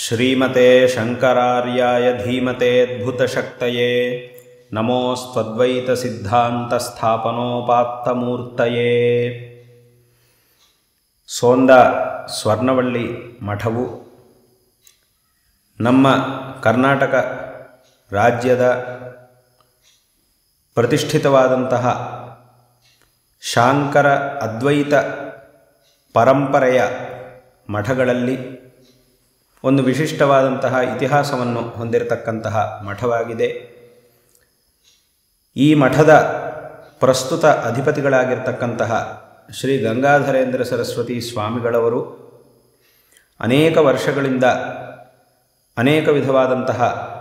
ಶ್ರೀಮತೆ ಶಂಕರಾರ್ಯಾಯ ಧೀಮತೇದ್ಭುತಶಕ್ತಯೇ ನಮೋಸ್ತ್ವದ್ವೈತಸಿದ್ಧಾಂತಸ್ಥಾಪನೋಪಾತ್ತಮೂರ್ತಯೇ ಸೋಂದ ಸ್ವರ್ಣವಳ್ಳಿ ಮಠವು ನಮ್ಮ ಕರ್ನಾಟಕ ರಾಜ್ಯದ ಪ್ರತಿಷ್ಠಿತವಾದಂತಹ ಶಾಂಕರ ಅದ್ವೈತ ಪರಂಪರೆಯ ಮಠಗಳಲ್ಲಿ ಒಂದು ವಿಶಿಷ್ಟವಾದಂತಹ ಇತಿಹಾಸವನ್ನು ಹೊಂದಿರತಕ್ಕಂತಹ ಮಠವಾಗಿದೆ ಈ ಮಠದ ಪ್ರಸ್ತುತ ಅಧಿಪತಿಗಳಾಗಿರ್ತಕ್ಕಂತಹ ಶ್ರೀ ಗಂಗಾಧರೇಂದ್ರ ಸರಸ್ವತಿ ಸ್ವಾಮಿಗಳವರು ಅನೇಕ ವರ್ಷಗಳಿಂದ ಅನೇಕ ವಿಧವಾದಂತಹ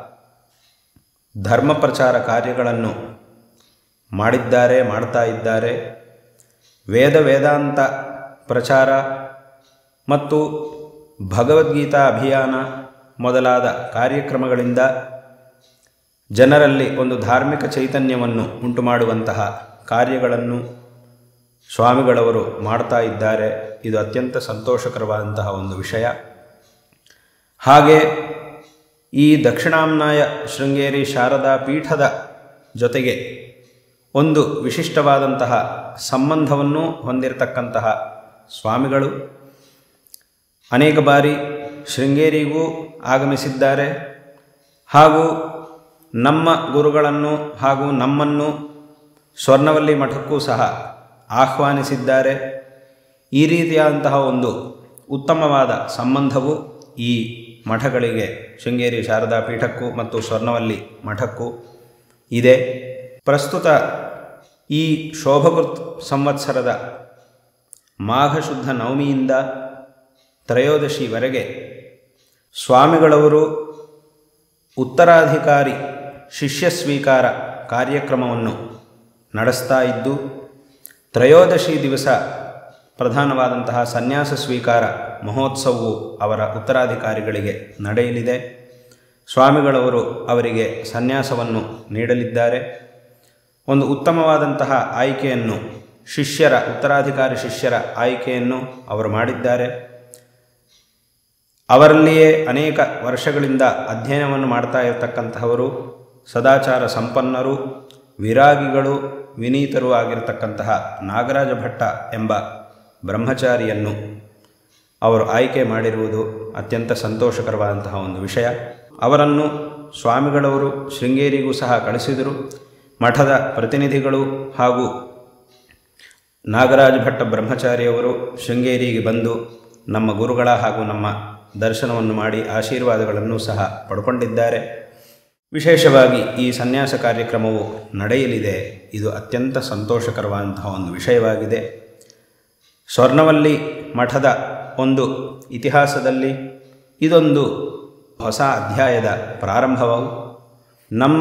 ಧರ್ಮ ಪ್ರಚಾರ ಕಾರ್ಯಗಳನ್ನು ಮಾಡಿದ್ದಾರೆ ಮಾಡ್ತಾ ಇದ್ದಾರೆ ವೇದ ವೇದಾಂತ ಪ್ರಚಾರ ಮತ್ತು ಭಗವದ್ಗೀತಾ ಅಭಿಯಾನ ಮೊದಲಾದ ಕಾರ್ಯಕ್ರಮಗಳಿಂದ ಜನರಲ್ಲಿ ಒಂದು ಧಾರ್ಮಿಕ ಚೈತನ್ಯವನ್ನು ಉಂಟು ಮಾಡುವಂತಹ ಕಾರ್ಯಗಳನ್ನು ಸ್ವಾಮಿಗಳವರು ಮಾಡ್ತಾ ಇದ್ದಾರೆ ಇದು ಅತ್ಯಂತ ಸಂತೋಷಕರವಾದಂತಹ ಒಂದು ವಿಷಯ ಹಾಗೆ ಈ ದಕ್ಷಿಣಾಮ್ನಾಯ ಶೃಂಗೇರಿ ಶಾರದಾ ಪೀಠದ ಜೊತೆಗೆ ಒಂದು ವಿಶಿಷ್ಟವಾದಂತಹ ಸಂಬಂಧವನ್ನು ಹೊಂದಿರತಕ್ಕಂತಹ ಸ್ವಾಮಿಗಳು ಅನೇಕ ಬಾರಿ ಶೃಂಗೇರಿಗೂ ಆಗಮಿಸಿದ್ದಾರೆ ಹಾಗೂ ನಮ್ಮ ಗುರುಗಳನ್ನು ಹಾಗೂ ನಮ್ಮನ್ನು ಸ್ವರ್ಣವಲ್ಲಿ ಮಠಕ್ಕೂ ಸಹ ಆಹ್ವಾನಿಸಿದ್ದಾರೆ ಈ ರೀತಿಯಾದಂತಹ ಒಂದು ಉತ್ತಮವಾದ ಸಂಬಂಧವು ಈ ಮಠಗಳಿಗೆ ಶೃಂಗೇರಿ ಶಾರದಾ ಪೀಠಕ್ಕೂ ಮತ್ತು ಸ್ವರ್ಣವಲ್ಲಿ ಮಠಕ್ಕೂ ಇದೆ ಪ್ರಸ್ತುತ ಈ ಶೋಭಕೃತ್ ಸಂವತ್ಸರದ ಮಾಘ ಶುದ್ಧ ನವಮಿಯಿಂದ ತ್ರಯೋದಶಿವರೆಗೆ ಸ್ವಾಮಿಗಳವರು ಉತ್ತರಾಧಿಕಾರಿ ಶಿಷ್ಯ ಸ್ವೀಕಾರ ಕಾರ್ಯಕ್ರಮವನ್ನು ನಡೆಸ್ತಾ ಇದ್ದು ತ್ರಯೋದಶಿ ದಿವಸ ಪ್ರಧಾನವಾದಂತಹ ಸನ್ಯಾಸ ಸ್ವೀಕಾರ ಮಹೋತ್ಸವವು ಅವರ ಉತ್ತರಾಧಿಕಾರಿಗಳಿಗೆ ನಡೆಯಲಿದೆ ಸ್ವಾಮಿಗಳವರು ಅವರಿಗೆ ಸನ್ಯಾಸವನ್ನು ನೀಡಲಿದ್ದಾರೆ ಒಂದು ಉತ್ತಮವಾದಂತಹ ಆಯ್ಕೆಯನ್ನು ಶಿಷ್ಯರ ಉತ್ತರಾಧಿಕಾರಿ ಶಿಷ್ಯರ ಆಯ್ಕೆಯನ್ನು ಅವರು ಮಾಡಿದ್ದಾರೆ ಅವರಲ್ಲಿಯೇ ಅನೇಕ ವರ್ಷಗಳಿಂದ ಅಧ್ಯಯನವನ್ನು ಮಾಡ್ತಾ ಇರತಕ್ಕಂತಹವರು ಸದಾಚಾರ ಸಂಪನ್ನರು ವಿರಾಗಿಗಳು ವಿನೀತರೂ ಆಗಿರತಕ್ಕಂತಹ ನಾಗರಾಜ ಭಟ್ಟ ಎಂಬ ಬ್ರಹ್ಮಚಾರಿಯನ್ನು ಅವರು ಆಯ್ಕೆ ಮಾಡಿರುವುದು ಅತ್ಯಂತ ಸಂತೋಷಕರವಾದಂತಹ ಒಂದು ವಿಷಯ ಅವರನ್ನು ಸ್ವಾಮಿಗಳವರು ಶೃಂಗೇರಿಗೂ ಸಹ ಕಳಿಸಿದರು ಮಠದ ಪ್ರತಿನಿಧಿಗಳು ಹಾಗೂ ನಾಗರಾಜ ಭಟ್ಟ ಬ್ರಹ್ಮಚಾರಿಯವರು ಶೃಂಗೇರಿಗೆ ಬಂದು ನಮ್ಮ ಗುರುಗಳ ಹಾಗೂ ನಮ್ಮ ದರ್ಶನವನ್ನು ಮಾಡಿ ಆಶೀರ್ವಾದಗಳನ್ನು ಸಹ ಪಡ್ಕೊಂಡಿದ್ದಾರೆ ವಿಶೇಷವಾಗಿ ಈ ಸನ್ಯಾಸ ಕಾರ್ಯಕ್ರಮವು ನಡೆಯಲಿದೆ ಇದು ಅತ್ಯಂತ ಸಂತೋಷಕರವಾದಂತಹ ಒಂದು ವಿಷಯವಾಗಿದೆ ಸ್ವರ್ಣವಲ್ಲಿ ಮಠದ ಒಂದು ಇತಿಹಾಸದಲ್ಲಿ ಇದೊಂದು ಹೊಸ ಅಧ್ಯಾಯದ ಪ್ರಾರಂಭವು ನಮ್ಮ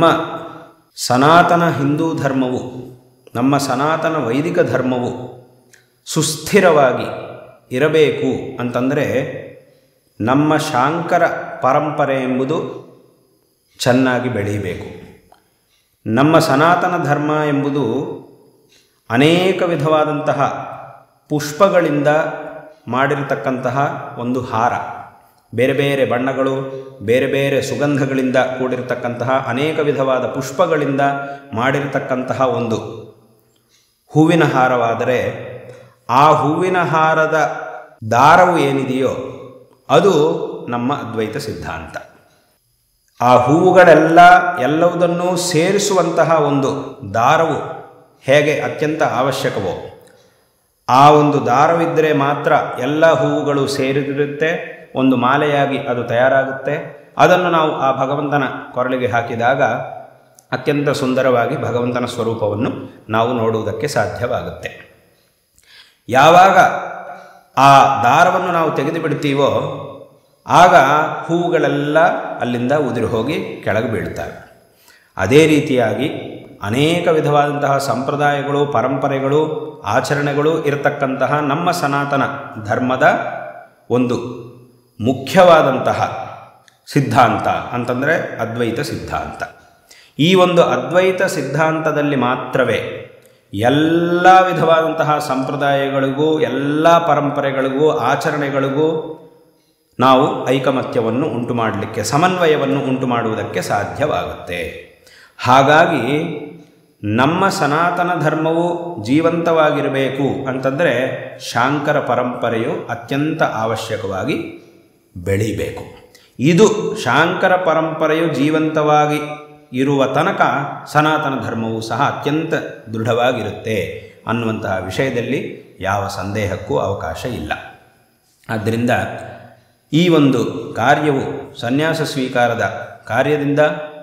ಸನಾತನ ಹಿಂದೂ ಧರ್ಮವು ನಮ್ಮ ಸನಾತನ ವೈದಿಕ ಧರ್ಮವು ಸುಸ್ಥಿರವಾಗಿ ಇರಬೇಕು ಅಂತಂದರೆ ನಮ್ಮ ಶಾಂಕರ ಪರಂಪರೆ ಎಂಬುದು ಚೆನ್ನಾಗಿ ಬೆಳೀಬೇಕು ನಮ್ಮ ಸನಾತನ ಧರ್ಮ ಎಂಬುದು ಅನೇಕ ವಿಧವಾದಂತಹ ಪುಷ್ಪಗಳಿಂದ ಮಾಡಿರತಕ್ಕಂತಹ ಒಂದು ಹಾರ ಬೇರೆ ಬೇರೆ ಬಣ್ಣಗಳು ಬೇರೆ ಬೇರೆ ಸುಗಂಧಗಳಿಂದ ಕೂಡಿರತಕ್ಕಂತಹ ಅನೇಕ ವಿಧವಾದ ಪುಷ್ಪಗಳಿಂದ ಮಾಡಿರತಕ್ಕಂತಹ ಒಂದು ಹೂವಿನ ಹಾರವಾದರೆ ಆ ಹೂವಿನ ಹಾರದ ದಾರವು ಏನಿದೆಯೋ ಅದು ನಮ್ಮ ಅದ್ವೈತ ಸಿದ್ಧಾಂತ ಆ ಹೂವುಗಳೆಲ್ಲ ಎಲ್ಲವುದನ್ನು ಸೇರಿಸುವಂತಹ ಒಂದು ದಾರವು ಹೇಗೆ ಅತ್ಯಂತ ಅವಶ್ಯಕವೋ ಆ ಒಂದು ದಾರವಿದ್ದರೆ ಮಾತ್ರ ಎಲ್ಲ ಹೂವುಗಳು ಸೇರಿದಿರುತ್ತೆ ಒಂದು ಮಾಲೆಯಾಗಿ ಅದು ತಯಾರಾಗುತ್ತೆ ಅದನ್ನು ನಾವು ಆ ಭಗವಂತನ ಕೊರಳಿಗೆ ಹಾಕಿದಾಗ ಅತ್ಯಂತ ಸುಂದರವಾಗಿ ಭಗವಂತನ ಸ್ವರೂಪವನ್ನು ನಾವು ನೋಡುವುದಕ್ಕೆ ಸಾಧ್ಯವಾಗುತ್ತೆ ಯಾವಾಗ ಆ ದಾರವನ್ನು ನಾವು ತೆಗೆದು ಬಿಡ್ತೀವೋ ಆಗ ಹೂವುಗಳೆಲ್ಲ ಅಲ್ಲಿಂದ ಉದುರಿ ಹೋಗಿ ಕೆಳಗೆ ಬೀಳ್ತವೆ ಅದೇ ರೀತಿಯಾಗಿ ಅನೇಕ ವಿಧವಾದಂತಹ ಸಂಪ್ರದಾಯಗಳು ಪರಂಪರೆಗಳು ಆಚರಣೆಗಳು ಇರತಕ್ಕಂತಹ ನಮ್ಮ ಸನಾತನ ಧರ್ಮದ ಒಂದು ಮುಖ್ಯವಾದಂತಹ ಸಿದ್ಧಾಂತ ಅಂತಂದರೆ ಅದ್ವೈತ ಸಿದ್ಧಾಂತ ಈ ಒಂದು ಅದ್ವೈತ ಸಿದ್ಧಾಂತದಲ್ಲಿ ಮಾತ್ರವೇ ಎಲ್ಲ ವಿಧವಾದಂತಹ ಸಂಪ್ರದಾಯಗಳಿಗೂ ಎಲ್ಲ ಪರಂಪರೆಗಳಿಗೂ ಆಚರಣೆಗಳಿಗೂ ನಾವು ಐಕಮತ್ಯವನ್ನು ಉಂಟು ಮಾಡಲಿಕ್ಕೆ ಸಮನ್ವಯವನ್ನು ಉಂಟು ಮಾಡುವುದಕ್ಕೆ ಸಾಧ್ಯವಾಗುತ್ತೆ ಹಾಗಾಗಿ ನಮ್ಮ ಸನಾತನ ಧರ್ಮವು ಜೀವಂತವಾಗಿರಬೇಕು ಅಂತಂದರೆ ಶಾಂಕರ ಪರಂಪರೆಯು ಅತ್ಯಂತ ಅವಶ್ಯಕವಾಗಿ ಬೆಳೀಬೇಕು ಇದು ಶಾಂಕರ ಪರಂಪರೆಯು ಜೀವಂತವಾಗಿ ಇರುವ ತನಕ ಸನಾತನ ಧರ್ಮವು ಸಹ ಅತ್ಯಂತ ದೃಢವಾಗಿರುತ್ತೆ ಅನ್ನುವಂತಹ ವಿಷಯದಲ್ಲಿ ಯಾವ ಸಂದೇಹಕ್ಕೂ ಅವಕಾಶ ಇಲ್ಲ ಆದ್ದರಿಂದ ಈ ಒಂದು ಕಾರ್ಯವು ಸನ್ಯಾಸ ಸ್ವೀಕಾರದ ಕಾರ್ಯದಿಂದ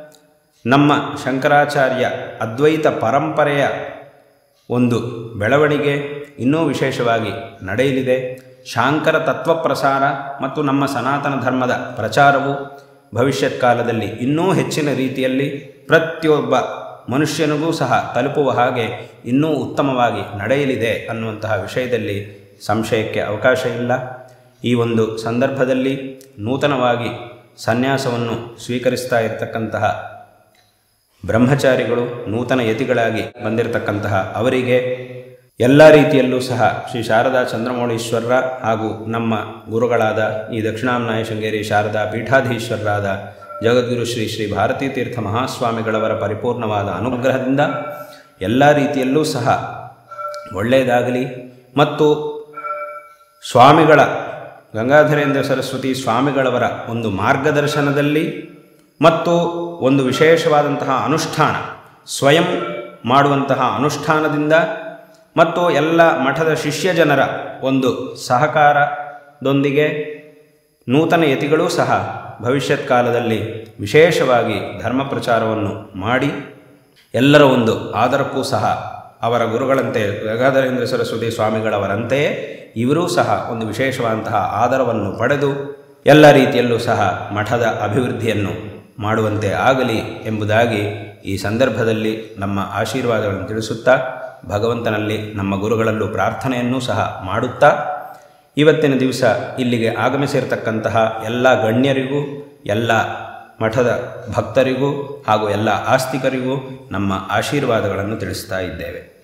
ನಮ್ಮ ಶಂಕರಾಚಾರ್ಯ ಅದ್ವೈತ ಪರಂಪರೆಯ ಒಂದು ಬೆಳವಣಿಗೆ ಇನ್ನೂ ವಿಶೇಷವಾಗಿ ನಡೆಯಲಿದೆ ಶಾಂಕರ ತತ್ವ ಪ್ರಸಾರ ಮತ್ತು ನಮ್ಮ ಸನಾತನ ಧರ್ಮದ ಪ್ರಚಾರವು ಭವಿಷ್ಯತ್ ಕಾಲದಲ್ಲಿ ಇನ್ನೂ ಹೆಚ್ಚಿನ ರೀತಿಯಲ್ಲಿ ಪ್ರತಿಯೊಬ್ಬ ಮನುಷ್ಯನಿಗೂ ಸಹ ತಲುಪುವ ಹಾಗೆ ಇನ್ನೂ ಉತ್ತಮವಾಗಿ ನಡೆಯಲಿದೆ ಅನ್ನುವಂತಹ ವಿಷಯದಲ್ಲಿ ಸಂಶಯಕ್ಕೆ ಅವಕಾಶ ಇಲ್ಲ ಈ ಒಂದು ಸಂದರ್ಭದಲ್ಲಿ ನೂತನವಾಗಿ ಸನ್ಯಾಸವನ್ನು ಸ್ವೀಕರಿಸ್ತಾ ಇರತಕ್ಕಂತಹ ಬ್ರಹ್ಮಚಾರಿಗಳು ನೂತನ ಯತಿಗಳಾಗಿ ಬಂದಿರತಕ್ಕಂತಹ ಅವರಿಗೆ ಎಲ್ಲ ರೀತಿಯಲ್ಲೂ ಸಹ ಶ್ರೀ ಶಾರದಾ ಚಂದ್ರಮೌಳೀಶ್ವರರ ಹಾಗೂ ನಮ್ಮ ಗುರುಗಳಾದ ಈ ದಕ್ಷಿಣಾಮ್ನಾಯ ಶೃಂಗೇರಿ ಶಾರದಾ ಪೀಠಾಧೀಶ್ವರರಾದ ಜಗದ್ಗುರು ಶ್ರೀ ಶ್ರೀ ಭಾರತೀ ತೀರ್ಥ ಮಹಾಸ್ವಾಮಿಗಳವರ ಪರಿಪೂರ್ಣವಾದ ಅನುಗ್ರಹದಿಂದ ಎಲ್ಲ ರೀತಿಯಲ್ಲೂ ಸಹ ಒಳ್ಳೆಯದಾಗಲಿ ಮತ್ತು ಸ್ವಾಮಿಗಳ ಗಂಗಾಧರೇಂದ್ರ ಸರಸ್ವತಿ ಸ್ವಾಮಿಗಳವರ ಒಂದು ಮಾರ್ಗದರ್ಶನದಲ್ಲಿ ಮತ್ತು ಒಂದು ವಿಶೇಷವಾದಂತಹ ಅನುಷ್ಠಾನ ಸ್ವಯಂ ಮಾಡುವಂತಹ ಅನುಷ್ಠಾನದಿಂದ ಮತ್ತು ಎಲ್ಲ ಮಠದ ಶಿಷ್ಯ ಜನರ ಒಂದು ಸಹಕಾರದೊಂದಿಗೆ ನೂತನ ಯತಿಗಳೂ ಸಹ ಭವಿಷ್ಯತ್ ಕಾಲದಲ್ಲಿ ವಿಶೇಷವಾಗಿ ಧರ್ಮ ಪ್ರಚಾರವನ್ನು ಮಾಡಿ ಎಲ್ಲರ ಒಂದು ಆದರಕ್ಕೂ ಸಹ ಅವರ ಗುರುಗಳಂತೆ ಗಂಗಾಧರೇಂದ್ರ ಸರಸ್ವತಿ ಸ್ವಾಮಿಗಳವರಂತೆಯೇ ಇವರೂ ಸಹ ಒಂದು ವಿಶೇಷವಾದಂತಹ ಆದರವನ್ನು ಪಡೆದು ಎಲ್ಲ ರೀತಿಯಲ್ಲೂ ಸಹ ಮಠದ ಅಭಿವೃದ್ಧಿಯನ್ನು ಮಾಡುವಂತೆ ಆಗಲಿ ಎಂಬುದಾಗಿ ಈ ಸಂದರ್ಭದಲ್ಲಿ ನಮ್ಮ ಆಶೀರ್ವಾದಗಳನ್ನು ತಿಳಿಸುತ್ತಾ ಭಗವಂತನಲ್ಲಿ ನಮ್ಮ ಗುರುಗಳಲ್ಲೂ ಪ್ರಾರ್ಥನೆಯನ್ನೂ ಸಹ ಮಾಡುತ್ತಾ ಇವತ್ತಿನ ದಿವಸ ಇಲ್ಲಿಗೆ ಆಗಮಿಸಿರ್ತಕ್ಕಂತಹ ಎಲ್ಲ ಗಣ್ಯರಿಗೂ ಎಲ್ಲ ಮಠದ ಭಕ್ತರಿಗೂ ಹಾಗೂ ಎಲ್ಲ ಆಸ್ತಿಕರಿಗೂ ನಮ್ಮ ಆಶೀರ್ವಾದಗಳನ್ನು ತಿಳಿಸ್ತಾ ಇದ್ದೇವೆ